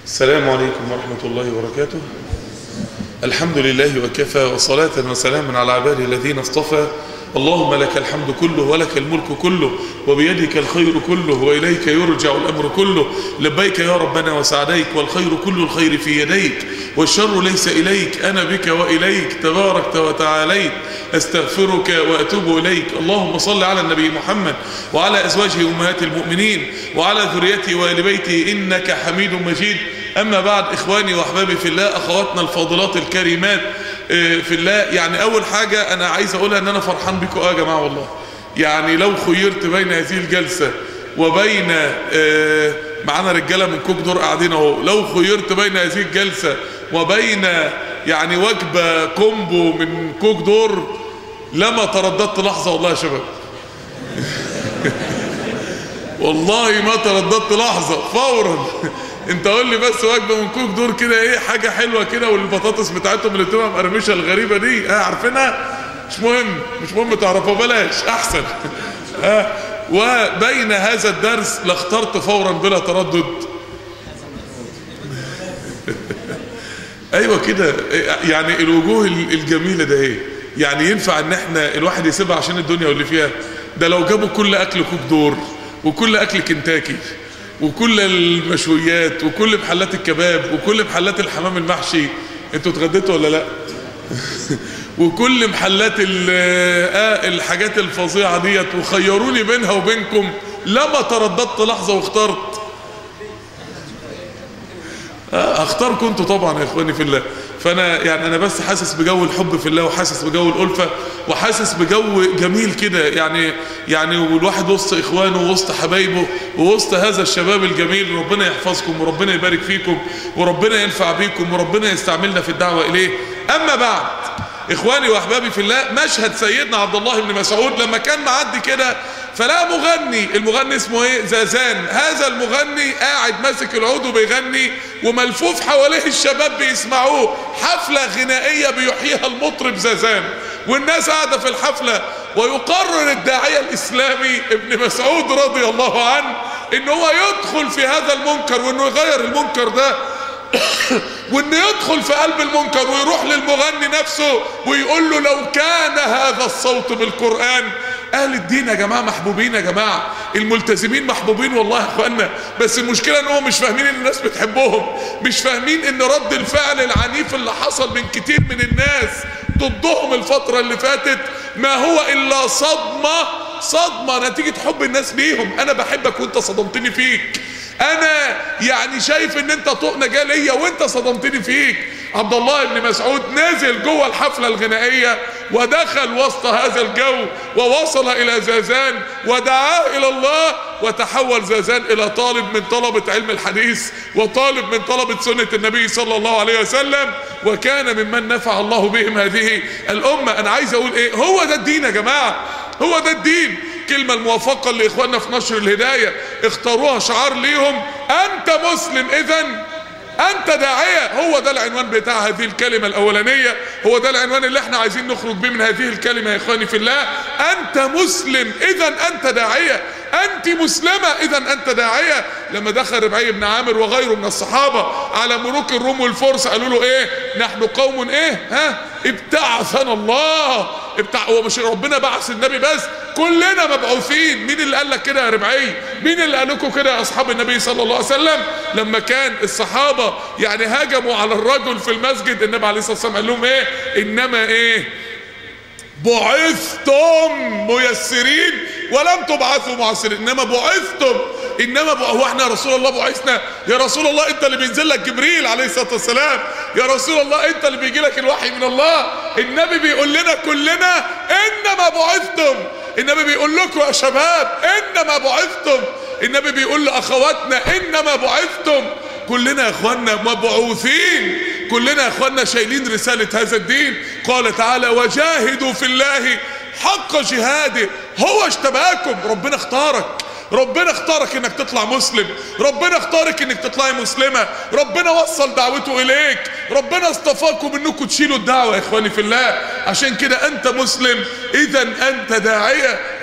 السلام عليكم ورحمة الله وبركاته الحمد لله وكفى وصلاة وسلاما على عباده الذين اصطفى اللهم لك الحمد كله ولك الملك كله وبيدك الخير كله وإليك يرجع الأمر كله لبيك يا ربنا وسعديك والخير كل الخير في يديك والشر ليس إليك أنا بك وإليك تباركت وتعاليت أستغفرك وأتوب إليك اللهم صل على النبي محمد وعلى أزواجه أمهات المؤمنين وعلى ذريته وآل بيته إنك حميد مجيد أما بعد إخواني وأحبابي في الله أخواتنا الفاضلات الكريمات في الله يعني أول حاجة أنا عايز أقولها أن أنا فرحان بكم يا جماعة والله يعني لو خيرت بين هذه الجلسة وبين معانا رجالة من كوك دور قاعدين اهو لو خيرت بين هذه الجلسة وبين يعني وجبة كومبو من كوك دور لما ترددت لحظة والله يا شباب والله ما ترددت لحظة فورا انت قول لي بس وجبه من كوك دور كده ايه حاجه حلوه كده والبطاطس بتاعتهم اللي بتبقى مقرمشه الغريبه دي اه عارفينها مش مهم مش مهم تعرفوها بلاش احسن اه وبين هذا الدرس لاخترت فورا بلا تردد ايوه كده يعني الوجوه الجميله ده ايه يعني ينفع ان احنا الواحد يسيبها عشان الدنيا واللي فيها ده لو جابوا كل اكل كوك دور وكل اكل كنتاكي وكل المشويات وكل محلات الكباب وكل محلات الحمام المحشي انتوا اتغديتوا ولا لا وكل محلات الحاجات الفظيعه ديت وخيروني بينها وبينكم لما ترددت لحظه واخترت اختاركم انتوا طبعا يا اخواني في الله فانا يعني انا بس حاسس بجو الحب في الله وحاسس بجو الالفه وحاسس بجو جميل كده يعني يعني والواحد وسط اخوانه ووسط حبايبه ووسط هذا الشباب الجميل ربنا يحفظكم وربنا يبارك فيكم وربنا ينفع بيكم وربنا يستعملنا في الدعوه اليه اما بعد اخواني واحبابي في الله مشهد سيدنا عبد الله بن مسعود لما كان معدي كده فلا مغني المغني اسمه ايه زازان هذا المغني قاعد ماسك العود وبيغني وملفوف حواليه الشباب بيسمعوه حفلة غنائية بيحييها المطرب زازان والناس قاعدة في الحفلة ويقرر الداعية الاسلامي ابن مسعود رضي الله عنه ان هو يدخل في هذا المنكر وانه يغير المنكر ده وانه يدخل في قلب المنكر ويروح للمغني نفسه ويقول له لو كان هذا الصوت بالقرآن اهل الدين يا جماعة محبوبين يا جماعة الملتزمين محبوبين والله يا اخوانا بس المشكلة ان هم مش فاهمين ان الناس بتحبهم مش فاهمين ان رد الفعل العنيف اللي حصل من كتير من الناس ضدهم الفترة اللي فاتت ما هو الا صدمة صدمة نتيجة حب الناس ليهم انا بحبك وانت صدمتني فيك انا يعني شايف ان انت طوق نجاه ليا وانت صدمتني فيك عبد الله بن مسعود نزل جوه الحفلة الغنائية ودخل وسط هذا الجو ووصل الى زازان ودعاه الى الله وتحول زازان الى طالب من طلبة علم الحديث وطالب من طلبة سنة النبي صلى الله عليه وسلم وكان ممن نفع الله بهم هذه الامة انا عايز اقول ايه هو ده الدين يا جماعة هو ده الدين الكلمة الموافقة اللي اخواننا في نشر الهداية اختاروها شعار ليهم انت مسلم اذا انت داعية هو ده العنوان بتاع هذه الكلمة الاولانية هو ده العنوان اللي احنا عايزين نخرج بيه من هذه الكلمة يا اخواني في الله انت مسلم اذا انت داعية انت مسلمة اذا انت داعية لما دخل ربعي بن عامر وغيره من الصحابة على ملوك الروم والفرس قالوا له ايه نحن قوم ايه ها ابتعثنا الله ابتع... هو مش ربنا بعث النبي بس كلنا مبعوثين مين اللي قال لك كده يا ربعي مين اللي قال لكم كده يا اصحاب النبي صلى الله عليه وسلم لما كان الصحابة يعني هاجموا على الرجل في المسجد النبي عليه الصلاة والسلام قال لهم ايه انما ايه بعثتم ميسرين ولم تبعثوا معسرين انما بعثتم انما ب... هو احنا يا رسول الله بعثنا يا رسول الله انت اللي بينزل لك جبريل عليه الصلاه والسلام يا رسول الله انت اللي بيجي لك الوحي من الله النبي بيقول لنا كلنا انما بعثتم النبي بيقول لكم يا شباب انما بعثتم النبي بيقول لاخواتنا انما بعثتم كلنا يا اخواننا مبعوثين كلنا يا اخواننا شايلين رسالة هذا الدين قال تعالى وجاهدوا في الله حق جهاده هو اشتباكم ربنا اختارك ربنا اختارك انك تطلع مسلم ربنا اختارك انك تطلعي مسلمة ربنا وصل دعوته اليك ربنا اصطفاكم انكم تشيلوا الدعوة يا اخواني في الله عشان كده انت مسلم اذا انت داعية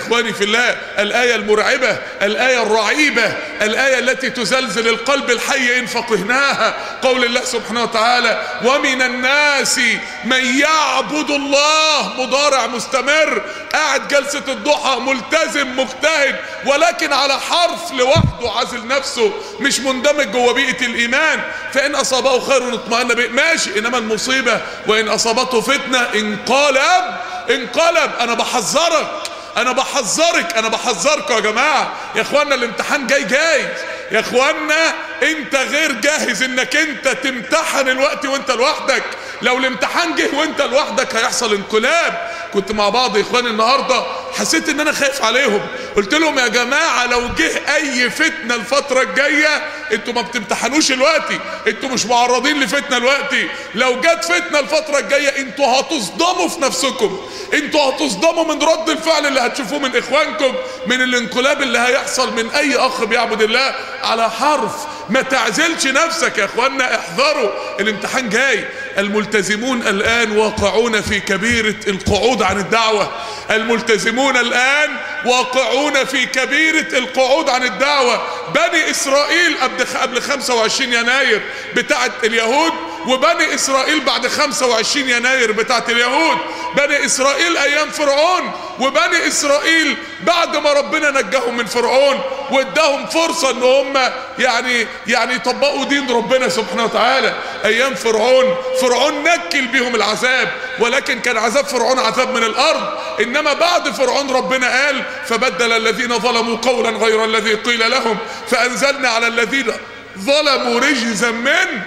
اخواني في الله الايه المرعبه الايه الرعيبه الايه التي تزلزل القلب الحي ان فقهناها قول الله سبحانه وتعالى ومن الناس من يعبد الله مضارع مستمر قاعد جلسه الضحى ملتزم مجتهد ولكن على حرف لوحده عازل نفسه مش مندمج جوه بيئه الايمان فان اصابه خير اطمأن به ماشي انما المصيبه وان اصابته فتنه انقلب انقلب انا بحذرك انا بحذرك انا بحذركم يا جماعه يا اخوانا الامتحان جاي جاي يا اخوانا انت غير جاهز انك انت تمتحن الوقت وانت لوحدك لو الامتحان جه وانت لوحدك هيحصل انقلاب كنت مع بعض يا اخواني النهارده حسيت ان انا خايف عليهم قلت لهم يا جماعه لو جه اي فتنه الفتره الجايه انتوا ما بتمتحنوش دلوقتي انتوا مش معرضين لفتنه دلوقتي لو جت فتنه الفتره الجايه انتوا هتصدموا في نفسكم انتوا هتصدموا من رد الفعل اللي هتشوفوه من اخوانكم من الانقلاب اللي هيحصل من اي اخ بيعبد الله على حرف ما تعزلش نفسك يا اخوانا احذروا الامتحان جاي الملتزمون الان واقعون في كبيرة القعود عن الدعوة الملتزمون الان واقعون في كبيرة القعود عن الدعوة بني اسرائيل قبل قبل 25 يناير بتاعت اليهود وبني اسرائيل بعد 25 يناير بتاعت اليهود بني اسرائيل ايام فرعون وبني اسرائيل بعد ما ربنا نجاهم من فرعون واداهم فرصة ان هم يعني يعني يطبقوا دين ربنا سبحانه وتعالى ايام فرعون فرعون نكل بيهم العذاب ولكن كان عذاب فرعون عذاب من الارض انما بعد فرعون ربنا قال فبدل الذين ظلموا قولا غير الذي قيل لهم فانزلنا على الذين ظلموا رجزا من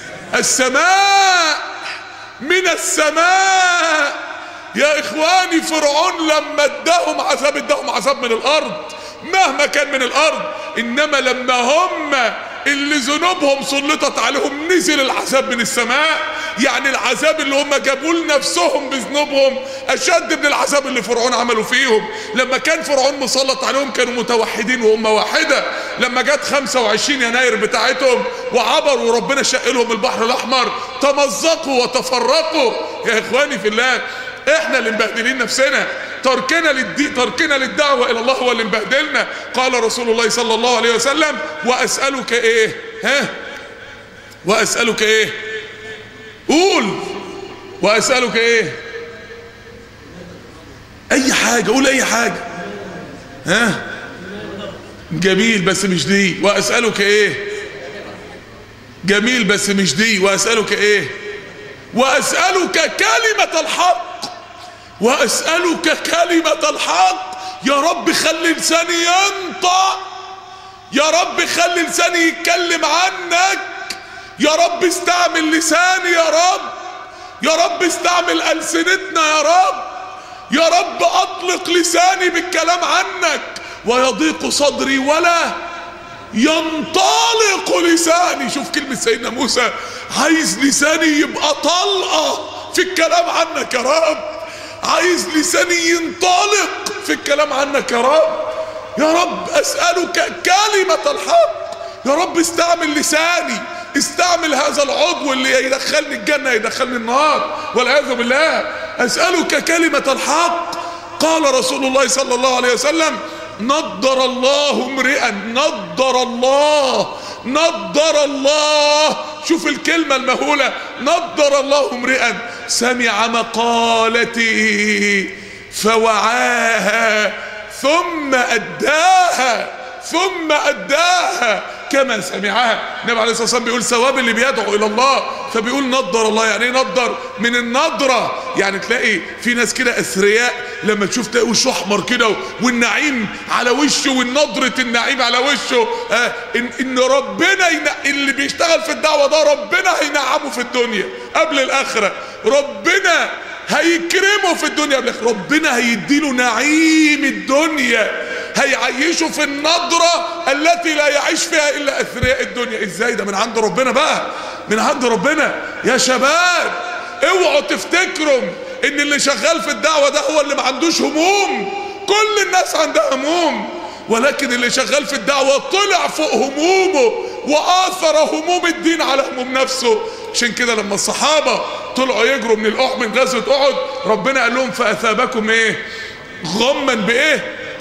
السماء من السماء يا اخواني فرعون لما اداهم عذاب اداهم عذاب من الارض مهما كان من الارض انما لما هم اللي ذنوبهم سلطت عليهم نزل العذاب من السماء يعني العذاب اللي هم جابوا لنفسهم بذنوبهم اشد من العذاب اللي فرعون عملوا فيهم لما كان فرعون مسلط عليهم كانوا متوحدين وهم واحده لما جت 25 يناير بتاعتهم وعبروا وربنا شق لهم البحر الاحمر تمزقوا وتفرقوا يا اخواني في الله احنا اللي مبهدلين نفسنا تركنا للدي تركنا للدعوة الى الله هو اللي مبهدلنا قال رسول الله صلى الله عليه وسلم واسألك ايه ها واسألك ايه قول واسألك ايه اي حاجة قول اي حاجة ها جميل بس مش دي واسألك ايه جميل بس مش دي واسألك ايه واسألك كلمة الحق واسألك كلمة الحق يا رب خلي لساني ينطق يا رب خلي لساني يتكلم عنك يا رب استعمل لساني يا رب يا رب استعمل ألسنتنا يا رب يا رب أطلق لساني بالكلام عنك ويضيق صدري ولا ينطلق لساني شوف كلمة سيدنا موسى عايز لساني يبقى طلقة في الكلام عنك يا رب عايز لساني ينطلق في الكلام عنك يا رب يا رب اسألك كلمة الحق يا رب استعمل لساني استعمل هذا العضو اللي يدخلني الجنة يدخلني النار والعياذ بالله اسألك كلمة الحق قال رسول الله صلى الله عليه وسلم نضر الله امرئا نضر الله نضر الله شوف الكلمة المهولة نضر الله امرئا سمع مقالتي فوعاها ثم أداها ثم أداها كما سمعها النبي عليه الصلاة والسلام بيقول ثواب اللي بيدعو إلى الله فبيقول نضر الله يعني ايه نضر من النضرة يعني تلاقي في ناس كده أثرياء لما تشوف تلاقي وشه أحمر كده والنعيم على وشه والنضرة النعيم على وشه آه إن, إن ربنا ينع... اللي بيشتغل في الدعوة ده ربنا هينعمه في الدنيا قبل الآخرة ربنا هيكرمه في الدنيا قبل الآخرة ربنا هيديله نعيم الدنيا هيعيشه في النضرة التي لا يعيش فيها إلا أثرياء الدنيا إزاي ده من عند ربنا بقى من عند ربنا يا شباب اوعوا تفتكروا ان اللي شغال في الدعوة ده هو اللي ما عندوش هموم كل الناس عندها هموم ولكن اللي شغال في الدعوة طلع فوق همومه وآثر هموم الدين على هموم نفسه عشان كده لما الصحابة طلعوا يجروا من الأح من غزوة أحد ربنا قال لهم فأثابكم إيه غما بإيه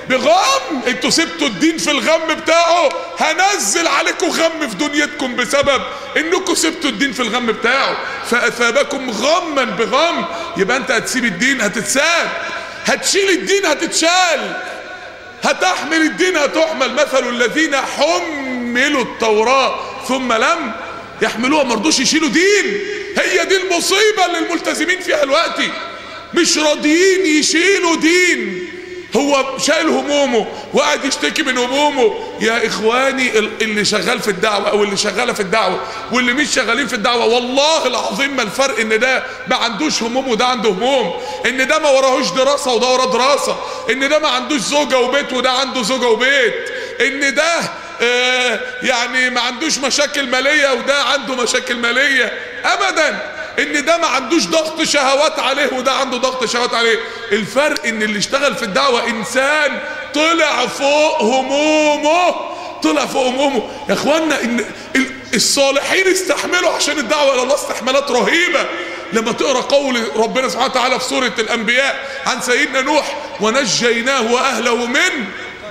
بغم انتوا سبتوا الدين في الغم بتاعه هنزل عليكم غم في دنيتكم بسبب انكم سبتوا الدين في الغم بتاعه فاثابكم غما بغم يبقى انت هتسيب الدين هتتساب هتشيل الدين هتتشال هتحمل الدين هتحمل مثل الذين حملوا التوراة ثم لم يحملوها مرضوش يشيلوا دين هي دي المصيبة اللي الملتزمين فيها دلوقتي مش راضيين يشيلوا دين هو شايل همومه وقاعد يشتكي من همومه يا اخواني اللي شغال في الدعوه او اللي شغاله في الدعوه واللي مش شغالين في الدعوه والله العظيم ما الفرق ان ده ما عندوش هموم وده عنده هموم ان ده ما وراهوش دراسه وده وراه دراسه ان ده ما عندوش زوجه وبيت وده عنده زوجه وبيت ان ده آه يعني ما عندوش مشاكل ماليه وده عنده مشاكل ماليه ابدا ان ده ما عندوش ضغط شهوات عليه وده عنده ضغط شهوات عليه الفرق ان اللي اشتغل في الدعوة انسان طلع فوق همومه طلع فوق همومه يا اخوانا ان الصالحين استحملوا عشان الدعوة الى الله استحمالات رهيبة لما تقرا قول ربنا سبحانه وتعالى في سورة الانبياء عن سيدنا نوح ونجيناه واهله من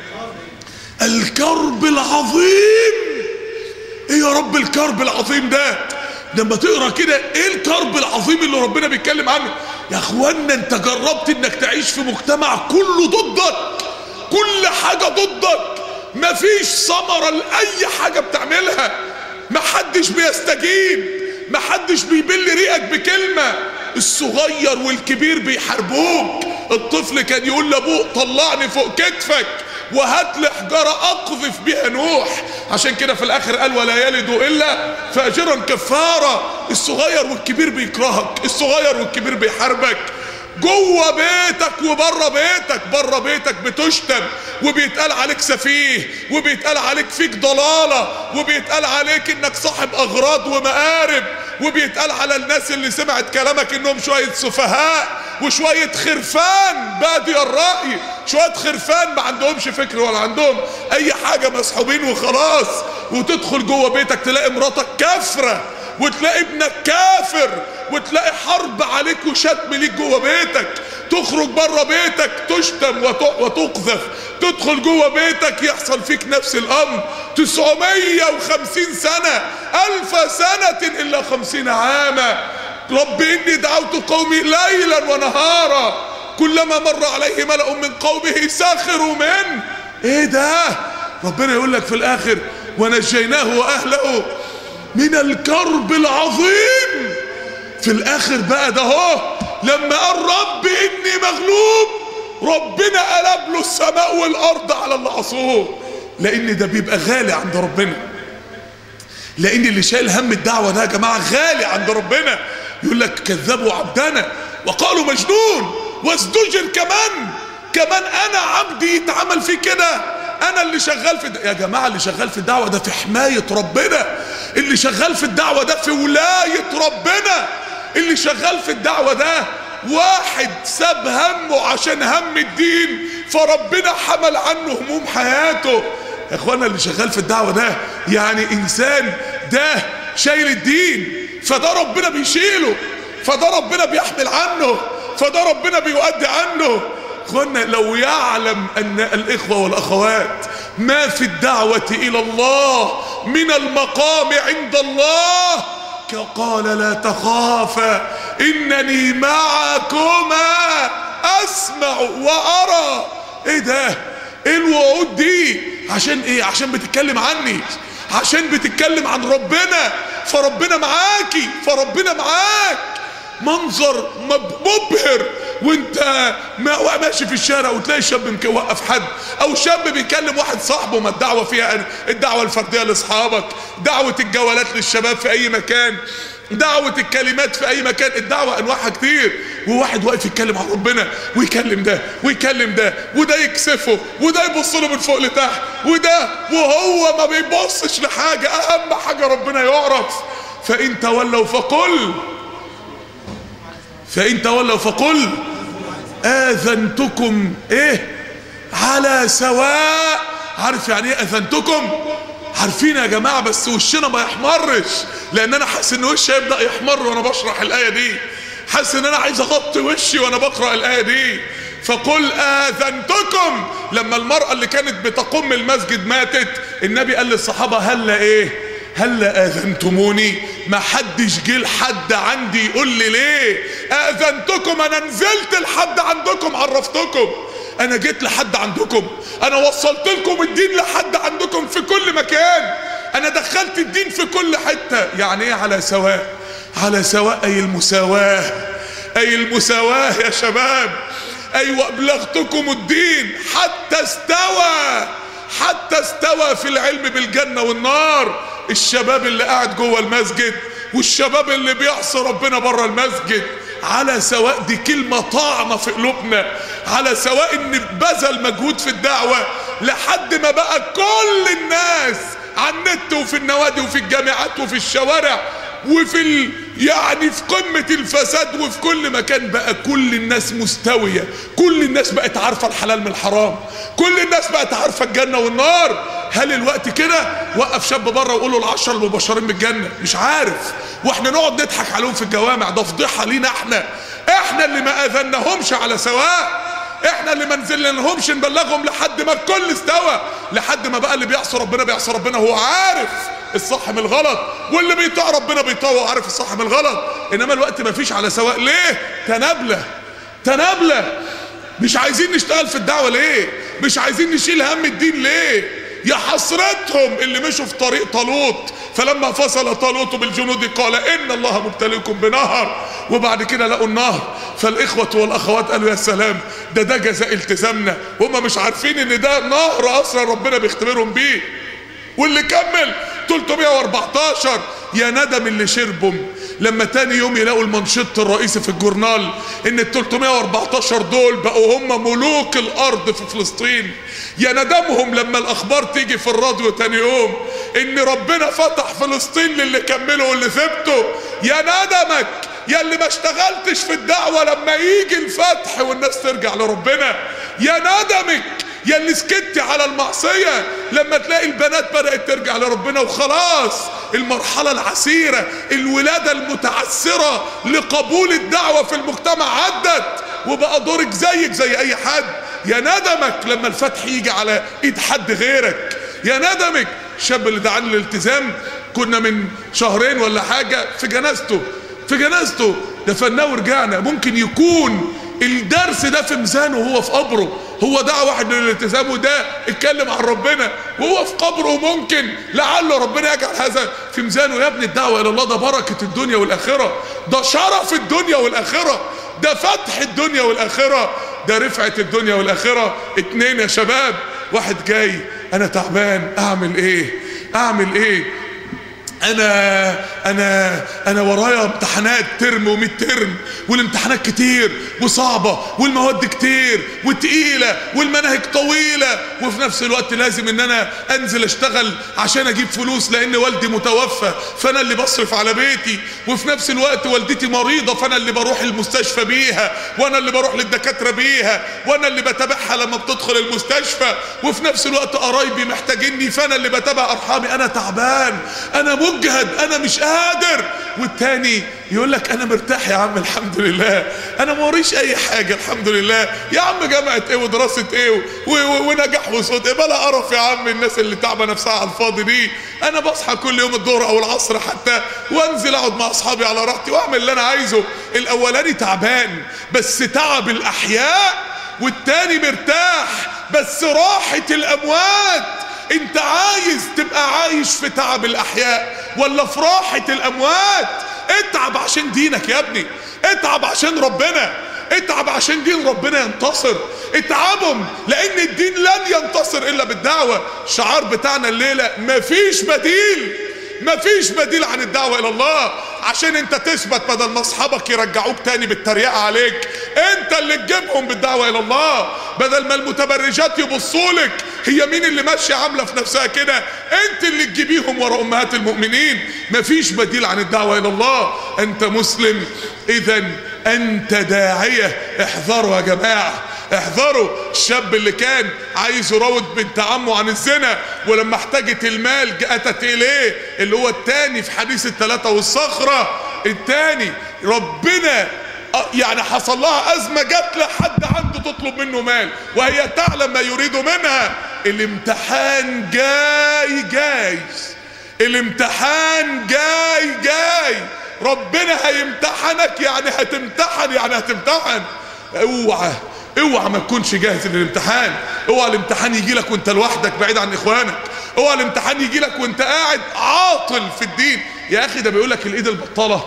الكرب العظيم ايه يا رب الكرب العظيم ده لما تقرا كده ايه الكرب العظيم اللي ربنا بيتكلم عنه يا اخوانا انت جربت انك تعيش في مجتمع كله ضدك كل حاجة ضدك مفيش ثمرة لأي حاجة بتعملها محدش بيستجيب محدش بيبل ريقك بكلمة الصغير والكبير بيحاربوك الطفل كان يقول لابوه طلعني فوق كتفك وهات لي حجاره اقذف بها نوح عشان كده في الاخر قال ولا يلد الا فاجرا كفارا الصغير والكبير بيكرهك الصغير والكبير بيحاربك جوه بيتك وبره بيتك بره بيتك بتشتم وبيتقال عليك سفيه وبيتقال عليك فيك ضلاله وبيتقال عليك انك صاحب اغراض ومقارب وبيتقال على الناس اللي سمعت كلامك انهم شويه سفهاء وشويه خرفان بادي الراي شويه خرفان ما عندهمش فكر ولا عندهم اي حاجه مسحوبين وخلاص وتدخل جوه بيتك تلاقي مراتك كافره وتلاقي ابنك كافر وتلاقي حرب عليك وشتم ليك جوه بيتك تخرج بره بيتك تشتم وتقذف تدخل جوه بيتك يحصل فيك نفس الامر 950 سنة الف سنة الا خمسين عاما رب اني دعوت قومي ليلا ونهارا كلما مر عليه ملأ من قومه سخروا منه ايه ده ربنا يقول لك في الاخر ونجيناه واهله من الكرب العظيم في الاخر بقى ده هو لما قال رب اني مغلوب ربنا قلب له السماء والارض على اللي عصوه لان ده بيبقى غالي عند ربنا لان اللي شايل هم الدعوه ده يا جماعه غالي عند ربنا يقول لك كذبوا عبدنا وقالوا مجنون وازدجر كمان كمان انا عبدي يتعمل فيه كده انا اللي شغال في يا جماعه اللي شغال في الدعوه ده في حمايه ربنا اللي شغال في الدعوه ده في ولايه ربنا اللي شغال في الدعوه ده واحد ساب همه عشان هم الدين فربنا حمل عنه هموم حياته يا اخوانا اللي شغال في الدعوه ده يعني انسان ده شايل الدين فده ربنا بيشيله فده ربنا بيحمل عنه فده ربنا بيؤدي عنه اخوانا لو يعلم ان الاخوة والاخوات ما في الدعوة الى الله من المقام عند الله قال لا تخافا انني معكما اسمع وارى ايه ده ايه الوعود دي عشان ايه عشان بتتكلم عني عشان بتتكلم عن ربنا فربنا معاكي فربنا معاك منظر مبهر وانت ماشي في الشارع وتلاقي شاب موقف حد او شاب بيكلم واحد صاحبه ما الدعوه فيها الدعوه الفرديه لاصحابك دعوه الجولات للشباب في اي مكان دعوة الكلمات في أي مكان الدعوة أنواعها كتير وواحد واقف يتكلم عن ربنا ويكلم ده ويكلم ده وده يكسفه وده يبص له من فوق لتحت وده وهو ما بيبصش لحاجة أهم حاجة ربنا يعرف فإن تولوا فقل فإن تولوا فقل آذنتكم إيه على سواء عارف يعني إيه آذنتكم عارفين يا جماعة بس وشنا ما يحمرش لان انا حاسس ان وشي هيبدأ يحمر وانا بشرح الاية دي حاسس ان انا عايز اغطي وشي وانا بقرأ الاية دي فقل اذنتكم لما المرأة اللي كانت بتقوم المسجد ماتت النبي قال للصحابة هلا ايه هلا اذنتموني ما حدش جه لحد عندي يقول لي ليه اذنتكم انا نزلت لحد عندكم عرفتكم انا جيت لحد عندكم انا وصلت لكم الدين لحد عندكم في كل مكان انا دخلت الدين في كل حتة يعني ايه على سواء على سواء اي المساواة اي المساواة يا شباب ايوه ابلغتكم الدين حتى استوى حتى استوى في العلم بالجنة والنار الشباب اللي قاعد جوه المسجد والشباب اللي بيعصي ربنا بره المسجد على سواء دي كلمة طعنة في قلوبنا على سواء ان بذل مجهود في الدعوة لحد ما بقى كل الناس على النت وفي النوادي وفي الجامعات وفي الشوارع وفي ال... يعني في قمة الفساد وفي كل مكان بقى كل الناس مستوية كل الناس بقت عارفة الحلال من الحرام كل الناس بقت عارفة الجنة والنار هل الوقت كده وقف شاب بره وقول له العشرة المبشرين بالجنة مش عارف واحنا نقعد نضحك عليهم في الجوامع ده فضيحة لينا احنا احنا اللي ما اذناهمش على سواء احنا اللي ما نزلناهمش نبلغهم لحد ما الكل استوى لحد ما بقى اللي بيعصي ربنا بيعصي ربنا هو عارف الصح من الغلط واللي بيطاع ربنا بيطاع وعارف الصح من الغلط انما الوقت ما فيش على سواء ليه تنابله تنابله مش عايزين نشتغل في الدعوه ليه مش عايزين نشيل هم الدين ليه يا حسرتهم اللي مشوا في طريق طالوت فلما فصل طالوت بالجنود قال ان الله مبتليكم بنهر وبعد كده لقوا النهر فالاخوه والاخوات قالوا يا سلام ده ده جزاء التزامنا هم مش عارفين ان ده نهر اصلا ربنا بيختبرهم بيه واللي كمل 314 يا ندم اللي شربهم لما تاني يوم يلاقوا المنشط الرئيسي في الجورنال ان ال 314 دول بقوا هم ملوك الارض في فلسطين يا ندمهم لما الاخبار تيجي في الراديو تاني يوم ان ربنا فتح فلسطين للي كملوا واللي ثبتوا يا ندمك يا اللي ما اشتغلتش في الدعوة لما يجي الفتح والناس ترجع لربنا يا ندمك يا اللي سكتي على المعصية لما تلاقي البنات بدأت ترجع لربنا وخلاص المرحلة العسيرة الولادة المتعسرة لقبول الدعوة في المجتمع عدت وبقى دورك زيك زي اي حد يا ندمك لما الفتح يجي على ايد حد غيرك يا ندمك الشاب اللي دعاني للالتزام كنا من شهرين ولا حاجة في جنازته في جنازته دفناه ورجعنا ممكن يكون الدرس ده في ميزانه وهو في قبره هو دعا واحد للالتزام وده اتكلم عن ربنا وهو في قبره ممكن لعله ربنا يجعل هذا في ميزانه يا ابني الدعوه الى الله ده بركه الدنيا والاخره ده شرف الدنيا والاخره ده فتح الدنيا والاخره ده رفعه الدنيا والاخره اتنين يا شباب واحد جاي انا تعبان اعمل ايه اعمل ايه انا انا انا ورايا امتحانات ترم وميد ترم والامتحانات كتير وصعبة والمواد كتير وتقيلة والمناهج طويلة وفي نفس الوقت لازم ان انا انزل اشتغل عشان اجيب فلوس لان والدي متوفى فانا اللي بصرف على بيتي وفي نفس الوقت والدتي مريضة فانا اللي بروح المستشفى بيها وانا اللي بروح للدكاترة بيها وانا اللي بتابعها لما بتدخل المستشفى وفي نفس الوقت قرايبي محتاجيني فانا اللي بتابع ارحامي انا تعبان انا مجهد انا مش قادر والتاني يقول لك انا مرتاح يا عم الحمد لله انا ما وريش اي حاجه الحمد لله يا عم جامعه ايه ودراسه ايه و- و- ونجاح وصوت ايه بلا قرف يا عم الناس اللي تعبه نفسها على الفاضي دي انا بصحى كل يوم الظهر او العصر حتى وانزل اقعد مع اصحابي على راحتي واعمل اللي انا عايزه الاولاني تعبان بس تعب الاحياء والتاني مرتاح بس راحه الاموات انت عايز تبقى عايش في تعب الاحياء ولا في راحة الاموات اتعب عشان دينك يا ابني اتعب عشان ربنا اتعب عشان دين ربنا ينتصر اتعبهم لان الدين لن ينتصر الا بالدعوة الشعار بتاعنا الليلة مفيش بديل مفيش بديل عن الدعوة الى الله عشان انت تثبت بدل ما اصحابك يرجعوك تاني بالتريقة عليك انت اللي تجيبهم بالدعوة الى الله بدل ما المتبرجات يبصولك هي مين اللي ماشية عاملة في نفسها كده انت اللي تجيبيهم ورا امهات المؤمنين مفيش بديل عن الدعوة الى الله انت مسلم اذا انت داعية احذروا يا جماعة احذروا الشاب اللي كان عايز يراود بنت عمه عن الزنا ولما احتاجت المال اتت اليه اللي هو التاني في حديث الثلاثة والصخرة التاني ربنا يعني حصل لها ازمه جت لحد عنده تطلب منه مال وهي تعلم ما يريد منها الامتحان جاي جاي الامتحان جاي جاي ربنا هيمتحنك يعني هتمتحن يعني هتمتحن اوعى اوعى ما تكونش جاهز للامتحان اوعى الامتحان يجي لك وانت لوحدك بعيد عن اخوانك اوعى الامتحان يجي لك وانت قاعد عاطل في الدين يا اخي ده بيقول لك الايد البطاله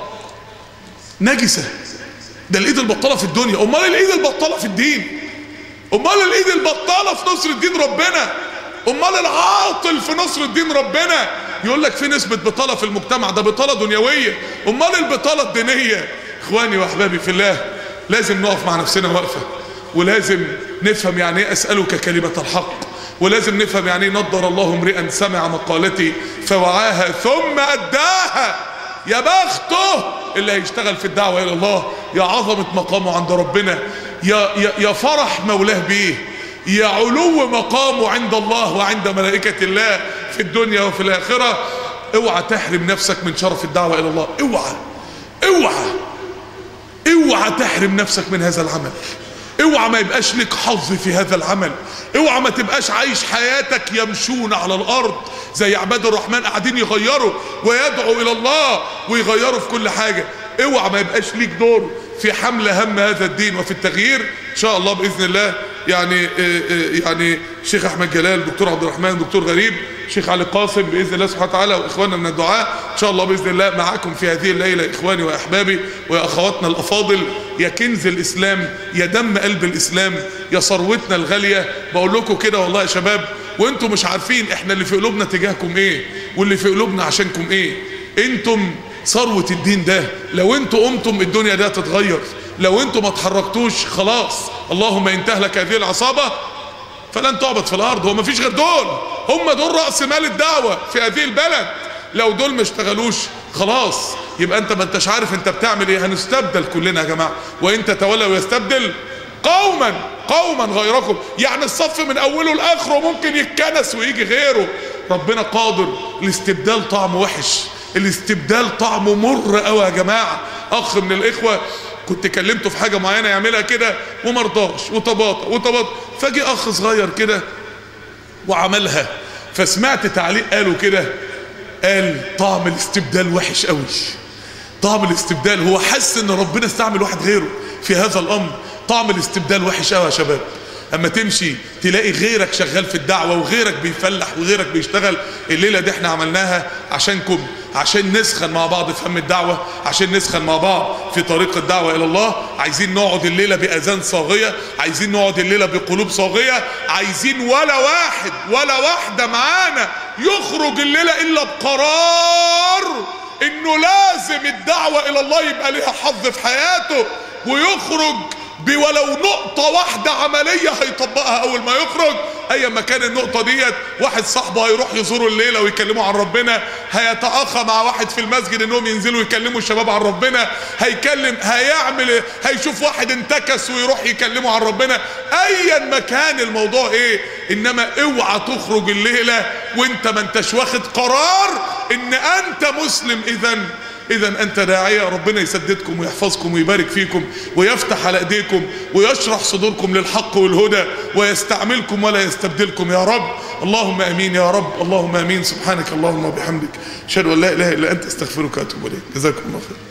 نجسه ده الايد البطاله في الدنيا امال الايد البطاله في الدين امال الايد البطاله في نصر الدين ربنا امال العاطل في نصر الدين ربنا يقول لك في نسبة بطالة في المجتمع ده بطالة دنيوية امال البطالة الدينية اخواني واحبابي في الله لازم نقف مع نفسنا وقفة ولازم نفهم يعني ايه اسألك كلمة الحق ولازم نفهم يعني ايه نضر الله امرئا سمع مقالتي فوعاها ثم اداها يا بخته اللي هيشتغل في الدعوة الى الله يا عظمة مقامه عند ربنا يا, يا, يا فرح مولاه بيه يا علو مقامه عند الله وعند ملائكة الله في الدنيا وفي الآخرة اوعى تحرم نفسك من شرف الدعوة إلى الله اوعى اوعى اوعى تحرم نفسك من هذا العمل اوعى ما يبقاش لك حظ في هذا العمل اوعى ما تبقاش عايش حياتك يمشون على الارض زي عباد الرحمن قاعدين يغيروا ويدعوا الى الله ويغيروا في كل حاجة اوعى ما يبقاش ليك دور في حمل هم هذا الدين وفي التغيير ان شاء الله باذن الله يعني يعني شيخ احمد جلال دكتور عبد الرحمن دكتور غريب شيخ علي قاسم باذن الله سبحانه وتعالى واخواننا من الدعاء ان شاء الله باذن الله معاكم في هذه الليله اخواني واحبابي ويا اخواتنا الافاضل يا كنز الاسلام يا دم قلب الاسلام يا ثروتنا الغاليه بقول لكم كده والله يا شباب وانتم مش عارفين احنا اللي في قلوبنا تجاهكم ايه واللي في قلوبنا عشانكم ايه انتم ثروة الدين ده لو انتوا قمتم الدنيا ده تتغير لو انتوا ما اتحركتوش خلاص اللهم ان تهلك هذه العصابة فلن تعبد في الارض هو ما فيش غير دول هم دول رأس مال الدعوة في هذه البلد لو دول ما اشتغلوش خلاص يبقى انت ما انتش عارف انت بتعمل ايه هنستبدل كلنا يا جماعة وان تتولى ويستبدل قوما قوما غيركم يعني الصف من اوله لاخره ممكن يتكنس ويجي غيره ربنا قادر الاستبدال طعمه وحش الاستبدال طعمه مر قوي يا جماعه اخ من الاخوه كنت كلمته في حاجه معينه يعملها كده ومرضاش وطباطا وطباطا فجي اخ صغير كده وعملها فسمعت تعليق قاله كده قال طعم الاستبدال وحش قوي طعم الاستبدال هو حس ان ربنا استعمل واحد غيره في هذا الامر طعم الاستبدال وحش قوي يا شباب اما تمشي تلاقي غيرك شغال في الدعوة وغيرك بيفلح وغيرك بيشتغل الليلة دي احنا عملناها عشانكم عشان نسخن مع بعض في هم الدعوة عشان نسخن مع بعض في طريق الدعوة الى الله عايزين نقعد الليلة باذان صاغية عايزين نقعد الليلة بقلوب صاغية عايزين ولا واحد ولا واحدة معانا يخرج الليلة الا بقرار انه لازم الدعوة الى الله يبقى ليها حظ في حياته ويخرج بولو نقطة واحدة عملية هيطبقها أول ما يخرج أي مكان النقطة ديت واحد صاحبه هيروح يزوروا الليلة ويكلموا عن ربنا هيتأخى مع واحد في المسجد إنهم ينزلوا يكلموا الشباب عن ربنا هيكلم هيعمل هيشوف واحد انتكس ويروح يكلموا عن ربنا أيا مكان الموضوع إيه إنما اوعى تخرج الليلة وأنت ما انتش واخد قرار إن أنت مسلم إذا اذا انت داعية ربنا يسددكم ويحفظكم ويبارك فيكم ويفتح على ايديكم ويشرح صدوركم للحق والهدى ويستعملكم ولا يستبدلكم يا رب اللهم امين يا رب اللهم امين سبحانك اللهم وبحمدك اشهد ان لا اله الا انت استغفرك واتوب اليك جزاكم الله خير